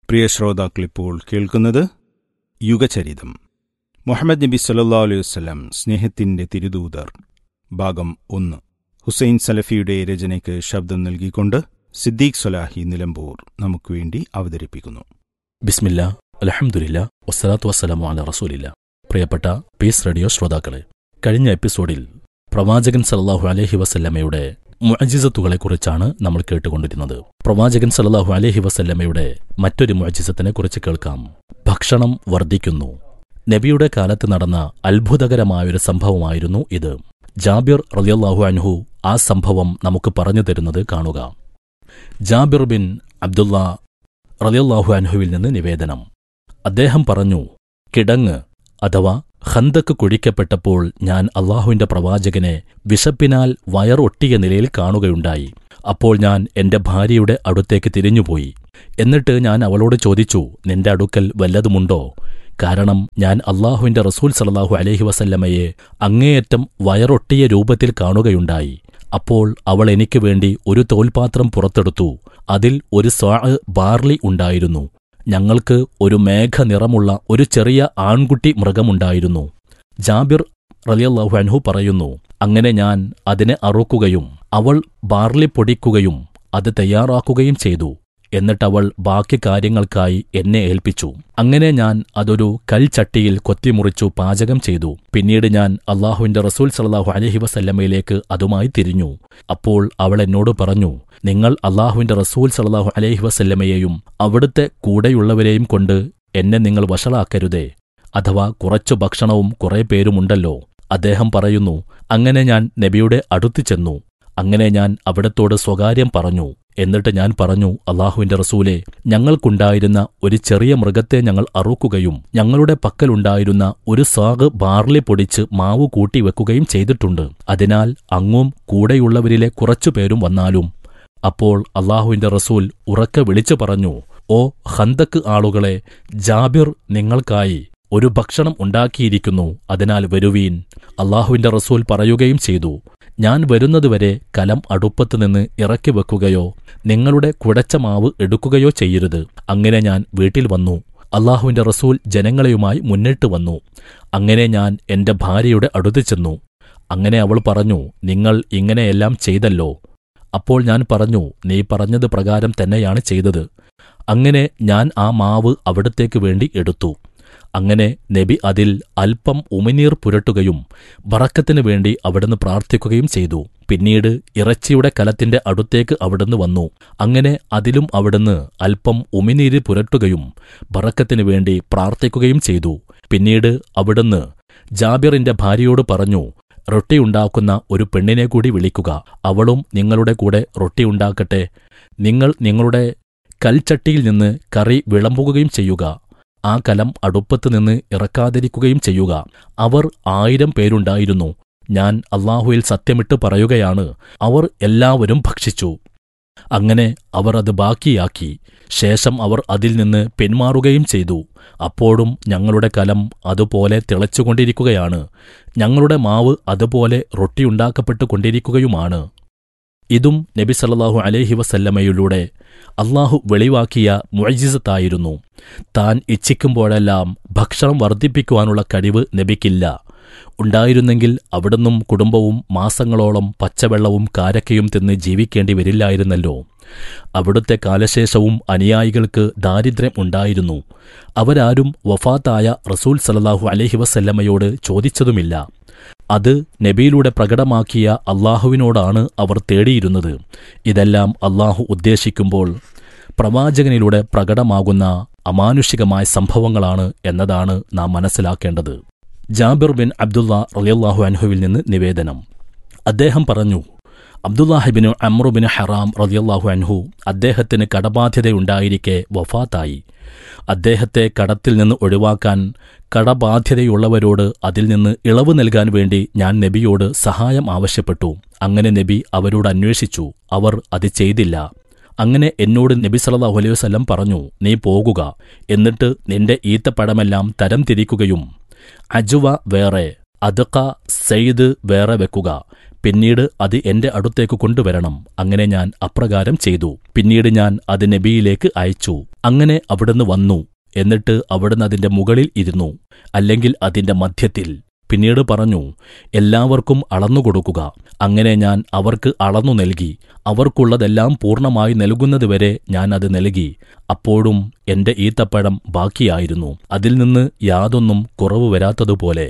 പ്രിയ ശ്രോതാക്കളിപ്പോൾ കേൾക്കുന്നത് യുഗചരിതം മുഹമ്മദ് നബി സല്ലാ അലൈഹി വസ്ലം സ്നേഹത്തിന്റെ തിരുദൂതർ ഭാഗം ഒന്ന് ഹുസൈൻ സലഫിയുടെ രചനയ്ക്ക് ശബ്ദം നൽകിക്കൊണ്ട് സിദ്ദീഖ് സൊലാഹി നിലമ്പൂർ നമുക്ക് വേണ്ടി അവതരിപ്പിക്കുന്നു ബിസ്മില്ല അലഹമുല്ല വസ്സലാത്തു വസ്സലാമു അല റസൂലില്ല പ്രിയപ്പെട്ട പീസ് റേഡിയോ ശ്രോതാക്കളെ കഴിഞ്ഞ എപ്പിസോഡിൽ പ്രവാചകൻ സല്ലല്ലാഹു അലൈഹി വസല്ലമയുടെ മുഅജിസത്തുകളെക്കുറിച്ചാണ് നമ്മൾ കേട്ടുകൊണ്ടിരുന്നത് പ്രവാചകൻ സല്ലല്ലാഹു അലൈഹി വസല്ലമയുടെ മറ്റൊരു മുഅജിസത്തിനെ കുറിച്ച് കേൾക്കാം ഭക്ഷണം വർദ്ധിക്കുന്നു നബിയുടെ കാലത്ത് നടന്ന അത്ഭുതകരമായൊരു സംഭവമായിരുന്നു ഇത് ജാബിർ റളിയല്ലാഹു അൻഹു ആ സംഭവം നമുക്ക് പറഞ്ഞു തരുന്നത് കാണുക ജാബിർ ബിൻ അബ്ദുള്ള റളിയല്ലാഹു അൻഹുവിൽ നിന്ന് നിവേദനം അദ്ദേഹം പറഞ്ഞു കിടങ്ങ് അഥവാ ഖന്തക്ക് കുഴിക്കപ്പെട്ടപ്പോൾ ഞാൻ അള്ളാഹുവിന്റെ പ്രവാചകനെ വിശപ്പിനാൽ വയറൊട്ടിയ നിലയിൽ കാണുകയുണ്ടായി അപ്പോൾ ഞാൻ എന്റെ ഭാര്യയുടെ അടുത്തേക്ക് തിരിഞ്ഞുപോയി എന്നിട്ട് ഞാൻ അവളോട് ചോദിച്ചു നിന്റെ അടുക്കൽ വല്ലതുമുണ്ടോ കാരണം ഞാൻ അള്ളാഹുവിന്റെ റസൂൽ സലല്ലാഹു അലഹി വസല്ലമയെ അങ്ങേയറ്റം വയറൊട്ടിയ രൂപത്തിൽ കാണുകയുണ്ടായി അപ്പോൾ അവൾ എനിക്ക് വേണ്ടി ഒരു തോൽപാത്രം പുറത്തെടുത്തു അതിൽ ഒരു സ്വാ ബാർലി ഉണ്ടായിരുന്നു ഞങ്ങൾക്ക് ഒരു മേഘ നിറമുള്ള ഒരു ചെറിയ ആൺകുട്ടി മൃഗമുണ്ടായിരുന്നു ജാബിർ റലിയല്ലാഹു അൻഹു പറയുന്നു അങ്ങനെ ഞാൻ അതിനെ അറുക്കുകയും അവൾ ബാർലി പൊടിക്കുകയും അത് തയ്യാറാക്കുകയും ചെയ്തു എന്നിട്ടവൾ ബാക്കി കാര്യങ്ങൾക്കായി എന്നെ ഏൽപ്പിച്ചു അങ്ങനെ ഞാൻ അതൊരു കൽച്ചട്ടിയിൽ കൊത്തിമുറിച്ചു പാചകം ചെയ്തു പിന്നീട് ഞാൻ അള്ളാഹുവിന്റെ റസൂൽ സലാഹു അലഹി വസല്ലമയിലേക്ക് അതുമായി തിരിഞ്ഞു അപ്പോൾ അവൾ എന്നോട് പറഞ്ഞു നിങ്ങൾ അള്ളാഹുവിന്റെ റസൂൽ സലാഹു അലൈഹി വസല്ലമയെയും അവിടുത്തെ കൂടെയുള്ളവരെയും കൊണ്ട് എന്നെ നിങ്ങൾ വഷളാക്കരുതേ അഥവാ കുറച്ചു ഭക്ഷണവും കുറെ പേരുമുണ്ടല്ലോ അദ്ദേഹം പറയുന്നു അങ്ങനെ ഞാൻ നബിയുടെ അടുത്തു ചെന്നു അങ്ങനെ ഞാൻ അവിടത്തോട് സ്വകാര്യം പറഞ്ഞു എന്നിട്ട് ഞാൻ പറഞ്ഞു അള്ളാഹുവിന്റെ റസൂലെ ഞങ്ങൾക്കുണ്ടായിരുന്ന ഒരു ചെറിയ മൃഗത്തെ ഞങ്ങൾ അറുക്കുകയും ഞങ്ങളുടെ പക്കലുണ്ടായിരുന്ന ഒരു സാഗ് ബാർലി പൊടിച്ച് മാവ് കൂട്ടിവെക്കുകയും ചെയ്തിട്ടുണ്ട് അതിനാൽ അങ്ങും കൂടെയുള്ളവരിലെ കുറച്ചുപേരും വന്നാലും അപ്പോൾ അള്ളാഹുവിന്റെ റസൂൽ ഉറക്കെ വിളിച്ചു പറഞ്ഞു ഓ ഹന്തക്ക് ആളുകളെ ജാബിർ നിങ്ങൾക്കായി ഒരു ഭക്ഷണം ഉണ്ടാക്കിയിരിക്കുന്നു അതിനാൽ വരുവീൻ അള്ളാഹുവിന്റെ റസൂൽ പറയുകയും ചെയ്തു ഞാൻ വരുന്നതുവരെ കലം അടുപ്പത്ത് നിന്ന് ഇറക്കി വെക്കുകയോ നിങ്ങളുടെ കുടച്ച മാവ് എടുക്കുകയോ ചെയ്യരുത് അങ്ങനെ ഞാൻ വീട്ടിൽ വന്നു അള്ളാഹുവിന്റെ റസൂൽ ജനങ്ങളെയുമായി മുന്നിട്ട് വന്നു അങ്ങനെ ഞാൻ എന്റെ ഭാര്യയുടെ അടുത്ത് ചെന്നു അങ്ങനെ അവൾ പറഞ്ഞു നിങ്ങൾ ഇങ്ങനെയെല്ലാം ചെയ്തല്ലോ അപ്പോൾ ഞാൻ പറഞ്ഞു നീ പറഞ്ഞത് പ്രകാരം തന്നെയാണ് ചെയ്തത് അങ്ങനെ ഞാൻ ആ മാവ് അവിടത്തേക്ക് വേണ്ടി എടുത്തു അങ്ങനെ നബി അതിൽ അല്പം ഉമിനീർ പുരട്ടുകയും ബറക്കത്തിനു വേണ്ടി അവിടുന്ന് പ്രാർത്ഥിക്കുകയും ചെയ്തു പിന്നീട് ഇറച്ചിയുടെ കലത്തിന്റെ അടുത്തേക്ക് അവിടുന്ന് വന്നു അങ്ങനെ അതിലും അവിടുന്ന് അല്പം ഉമിനീര് പുരട്ടുകയും ബറക്കത്തിനു വേണ്ടി പ്രാർത്ഥിക്കുകയും ചെയ്തു പിന്നീട് അവിടുന്ന് ജാബിറിന്റെ ഭാര്യയോട് പറഞ്ഞു റൊട്ടിയുണ്ടാക്കുന്ന ഒരു പെണ്ണിനെ കൂടി വിളിക്കുക അവളും നിങ്ങളുടെ കൂടെ റൊട്ടിയുണ്ടാക്കട്ടെ നിങ്ങൾ നിങ്ങളുടെ കൽച്ചട്ടിയിൽ നിന്ന് കറി വിളമ്പുകയും ചെയ്യുക ആ കലം അടുപ്പത്ത് നിന്ന് ഇറക്കാതിരിക്കുകയും ചെയ്യുക അവർ ആയിരം പേരുണ്ടായിരുന്നു ഞാൻ അള്ളാഹുവിൽ സത്യമിട്ട് പറയുകയാണ് അവർ എല്ലാവരും ഭക്ഷിച്ചു അങ്ങനെ അവർ അത് ബാക്കിയാക്കി ശേഷം അവർ അതിൽ നിന്ന് പിന്മാറുകയും ചെയ്തു അപ്പോഴും ഞങ്ങളുടെ കലം അതുപോലെ തിളച്ചുകൊണ്ടിരിക്കുകയാണ് ഞങ്ങളുടെ മാവ് അതുപോലെ റൊട്ടിയുണ്ടാക്കപ്പെട്ടുകൊണ്ടിരിക്കുകയുമാണ് ഇതും നബി സല്ലാഹു അലൈഹി വസല്ലമയിലൂടെ അള്ളാഹു വെളിവാക്കിയ മുഴജിസത്തായിരുന്നു താൻ ഇച്ഛിക്കുമ്പോഴെല്ലാം ഭക്ഷണം വർദ്ധിപ്പിക്കുവാനുള്ള കഴിവ് നബിക്കില്ല ഉണ്ടായിരുന്നെങ്കിൽ അവിടുന്നും കുടുംബവും മാസങ്ങളോളം പച്ചവെള്ളവും കാരക്കയും തിന്ന് ജീവിക്കേണ്ടി വരില്ലായിരുന്നല്ലോ അവിടുത്തെ കാലശേഷവും അനുയായികൾക്ക് ദാരിദ്ര്യം ഉണ്ടായിരുന്നു അവരാരും വഫാത്തായ റസൂൽ സലല്ലാഹു അലഹി വസല്ലമ്മയോട് ചോദിച്ചതുമില്ല അത് നബിയിലൂടെ പ്രകടമാക്കിയ അള്ളാഹുവിനോടാണ് അവർ തേടിയിരുന്നത് ഇതെല്ലാം അള്ളാഹു ഉദ്ദേശിക്കുമ്പോൾ പ്രവാചകനിലൂടെ പ്രകടമാകുന്ന അമാനുഷികമായ സംഭവങ്ങളാണ് എന്നതാണ് നാം മനസ്സിലാക്കേണ്ടത് ജാബിർ ബിൻ അബ്ദുള്ള റലിയല്ലാഹു അൻഹുവിൽ നിന്ന് നിവേദനം അദ്ദേഹം പറഞ്ഞു അബ്ദുല്ലാഹിബിന് അമ്രുബിന് ഹറാം റലിയല്ലാഹു അൻഹു അദ്ദേഹത്തിന് കടബാധ്യതയുണ്ടായിരിക്കെ വഫാത്തായി അദ്ദേഹത്തെ കടത്തിൽ നിന്ന് ഒഴിവാക്കാൻ കടബാധ്യതയുള്ളവരോട് അതിൽ നിന്ന് ഇളവ് നൽകാൻ വേണ്ടി ഞാൻ നബിയോട് സഹായം ആവശ്യപ്പെട്ടു അങ്ങനെ നബി അവരോട് അന്വേഷിച്ചു അവർ അത് ചെയ്തില്ല അങ്ങനെ എന്നോട് നബി സല്ലല്ലാഹു അലൈഹി വസല്ലം പറഞ്ഞു നീ പോകുക എന്നിട്ട് നിന്റെ ഈത്തപ്പഴമെല്ലാം തരം തിരിക്കുകയും അജുവ വേറെ അദക്ക സെയ്ദ് വേറെ വെക്കുക പിന്നീട് അത് എന്റെ അടുത്തേക്ക് കൊണ്ടുവരണം അങ്ങനെ ഞാൻ അപ്രകാരം ചെയ്തു പിന്നീട് ഞാൻ അത് നബിയിലേക്ക് അയച്ചു അങ്ങനെ അവിടുന്ന് വന്നു എന്നിട്ട് അവിടുന്ന് അതിന്റെ മുകളിൽ ഇരുന്നു അല്ലെങ്കിൽ അതിന്റെ മധ്യത്തിൽ പിന്നീട് പറഞ്ഞു എല്ലാവർക്കും അളന്നുകൊടുക്കുക അങ്ങനെ ഞാൻ അവർക്ക് അളന്നു നൽകി അവർക്കുള്ളതെല്ലാം പൂർണ്ണമായി നൽകുന്നതുവരെ ഞാൻ അത് നൽകി അപ്പോഴും എന്റെ ഈത്തപ്പഴം ബാക്കിയായിരുന്നു അതിൽ നിന്ന് യാതൊന്നും കുറവ് വരാത്തതുപോലെ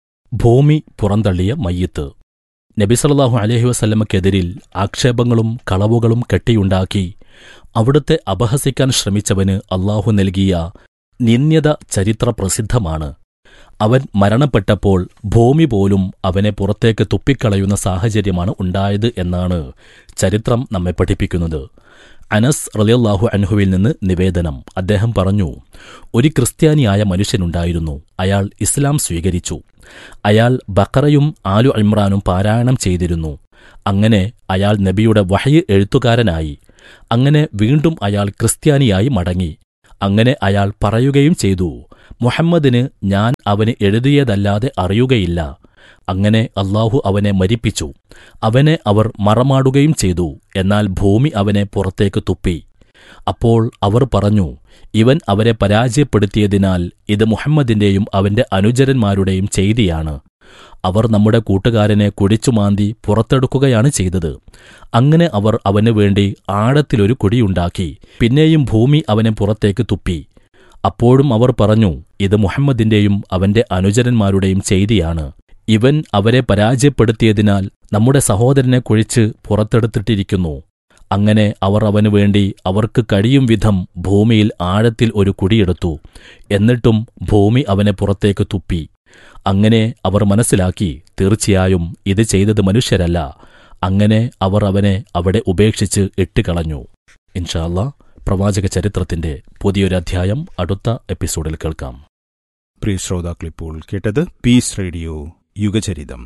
ഭൂമി പുറന്തള്ളിയ മയ്യത്ത് നബിസല്ലാഹു അലഹി വസല്ലമക്കെതിരിൽ ആക്ഷേപങ്ങളും കളവുകളും കെട്ടിയുണ്ടാക്കി അവിടുത്തെ അപഹസിക്കാൻ ശ്രമിച്ചവന് അള്ളാഹു നൽകിയ നിന്ദ്യത ചരിത്ര പ്രസിദ്ധമാണ് അവൻ മരണപ്പെട്ടപ്പോൾ ഭൂമി പോലും അവനെ പുറത്തേക്ക് തുപ്പിക്കളയുന്ന സാഹചര്യമാണ് ഉണ്ടായത് എന്നാണ് ചരിത്രം നമ്മെ പഠിപ്പിക്കുന്നത് അനസ് റലിയല്ലാഹു അൻഹുവിൽ നിന്ന് നിവേദനം അദ്ദേഹം പറഞ്ഞു ഒരു ക്രിസ്ത്യാനിയായ മനുഷ്യനുണ്ടായിരുന്നു അയാൾ ഇസ്ലാം സ്വീകരിച്ചു അയാൾ ബക്കറയും ആലു ഇമ്രാനും പാരായണം ചെയ്തിരുന്നു അങ്ങനെ അയാൾ നബിയുടെ വഹയ് എഴുത്തുകാരനായി അങ്ങനെ വീണ്ടും അയാൾ ക്രിസ്ത്യാനിയായി മടങ്ങി അങ്ങനെ അയാൾ പറയുകയും ചെയ്തു മുഹമ്മദിന് ഞാൻ അവന് എഴുതിയതല്ലാതെ അറിയുകയില്ല അങ്ങനെ അള്ളാഹു അവനെ മരിപ്പിച്ചു അവനെ അവർ മറമാടുകയും ചെയ്തു എന്നാൽ ഭൂമി അവനെ പുറത്തേക്ക് തുപ്പി അപ്പോൾ അവർ പറഞ്ഞു ഇവൻ അവരെ പരാജയപ്പെടുത്തിയതിനാൽ ഇത് മുഹമ്മദിന്റെയും അവന്റെ അനുചരന്മാരുടെയും ചെയ്തിയാണ് അവർ നമ്മുടെ കൂട്ടുകാരനെ കുടിച്ചുമാന്തി പുറത്തെടുക്കുകയാണ് ചെയ്തത് അങ്ങനെ അവർ അവനു വേണ്ടി ആഴത്തിലൊരു കുടിയുണ്ടാക്കി പിന്നെയും ഭൂമി അവനെ പുറത്തേക്ക് തുപ്പി അപ്പോഴും അവർ പറഞ്ഞു ഇത് മുഹമ്മദിന്റെയും അവന്റെ അനുചരന്മാരുടെയും ചെയ്തിയാണ് ഇവൻ അവരെ പരാജയപ്പെടുത്തിയതിനാൽ നമ്മുടെ സഹോദരനെ കുഴിച്ച് പുറത്തെടുത്തിട്ടിരിക്കുന്നു അങ്ങനെ അവർ അവനു വേണ്ടി അവർക്ക് കഴിയും വിധം ഭൂമിയിൽ ആഴത്തിൽ ഒരു കുടിയെടുത്തു എന്നിട്ടും ഭൂമി അവനെ പുറത്തേക്ക് തുപ്പി അങ്ങനെ അവർ മനസ്സിലാക്കി തീർച്ചയായും ഇത് ചെയ്തത് മനുഷ്യരല്ല അങ്ങനെ അവർ അവനെ അവിടെ ഉപേക്ഷിച്ച് ഇട്ടുകളഞ്ഞു ഇൻഷാല്ല പ്രവാചക ചരിത്രത്തിന്റെ പുതിയൊരു അധ്യായം അടുത്ത എപ്പിസോഡിൽ കേൾക്കാം പ്രിയ ശ്രോതാക്കളിപ്പോൾ കേട്ടത് പീസ് റേഡിയോ യുഗചരിതം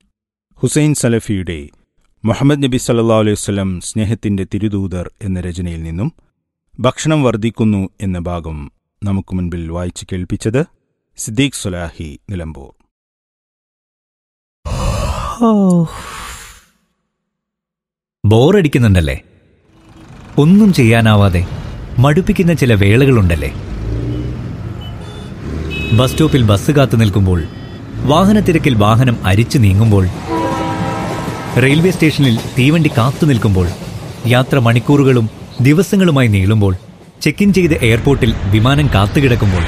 ഹുസൈൻ സലഫിയുടെ മുഹമ്മദ് നബി സല്ലാ അലൈഹി വസ്ലം സ്നേഹത്തിന്റെ തിരുദൂതർ എന്ന രചനയിൽ നിന്നും ഭക്ഷണം വർദ്ധിക്കുന്നു എന്ന ഭാഗം നമുക്ക് മുൻപിൽ വായിച്ചു കേൾപ്പിച്ചത് സിദ്ദീഖ് സുലാഹി നിലമ്പൂർ ബോറടിക്കുന്നുണ്ടല്ലേ ഒന്നും ചെയ്യാനാവാതെ മടുപ്പിക്കുന്ന ചില വേളകളുണ്ടല്ലേ ബസ് സ്റ്റോപ്പിൽ ബസ് കാത്തു നിൽക്കുമ്പോൾ വാഹനത്തിരക്കിൽ വാഹനം അരിച്ചു നീങ്ങുമ്പോൾ റെയിൽവേ സ്റ്റേഷനിൽ തീവണ്ടി കാത്തു നിൽക്കുമ്പോൾ യാത്ര മണിക്കൂറുകളും ദിവസങ്ങളുമായി നീളുമ്പോൾ ചെക്ക് ഇൻ ചെയ്ത് എയർപോർട്ടിൽ വിമാനം കാത്തുകിടക്കുമ്പോൾ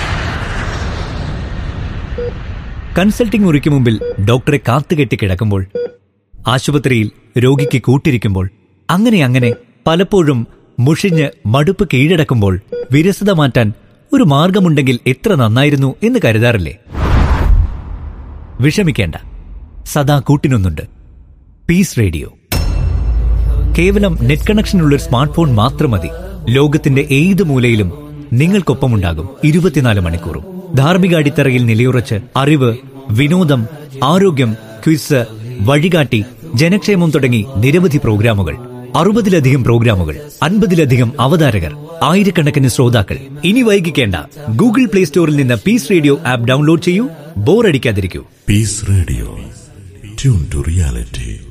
കൺസൾട്ടിംഗ് മുറിക്ക് മുമ്പിൽ ഡോക്ടറെ കാത്തുകെട്ടി കിടക്കുമ്പോൾ ആശുപത്രിയിൽ രോഗിക്ക് കൂട്ടിരിക്കുമ്പോൾ അങ്ങനെ അങ്ങനെ പലപ്പോഴും മുഷിഞ്ഞ് മടുപ്പ് കീഴടക്കുമ്പോൾ വിരസത മാറ്റാൻ ഒരു മാർഗമുണ്ടെങ്കിൽ എത്ര നന്നായിരുന്നു എന്ന് കരുതാറില്ലേ വിഷമിക്കേണ്ട സദാ കൂട്ടിനൊന്നുണ്ട് പീസ് റേഡിയോ കേവലം നെറ്റ് കണക്ഷനുള്ള ഒരു സ്മാർട്ട് ഫോൺ മാത്രം മതി ലോകത്തിന്റെ ഏത് മൂലയിലും നിങ്ങൾക്കൊപ്പമുണ്ടാകും ഇരുപത്തിനാല് മണിക്കൂറും ധാർമ്മിക അടിത്തറയിൽ നിലയുറച്ച് അറിവ് വിനോദം ആരോഗ്യം ക്വിസ് വഴികാട്ടി ജനക്ഷേമം തുടങ്ങി നിരവധി പ്രോഗ്രാമുകൾ അറുപതിലധികം പ്രോഗ്രാമുകൾ അൻപതിലധികം അവതാരകർ ആയിരക്കണക്കിന് ശ്രോതാക്കൾ ഇനി വൈകിക്കേണ്ട ഗൂഗിൾ പ്ലേ സ്റ്റോറിൽ നിന്ന് പീസ് റേഡിയോ ആപ്പ് ഡൗൺലോഡ് ചെയ്യൂ ബോറടിക്കാതിരിക്കൂ Peace Radio. Tune to reality.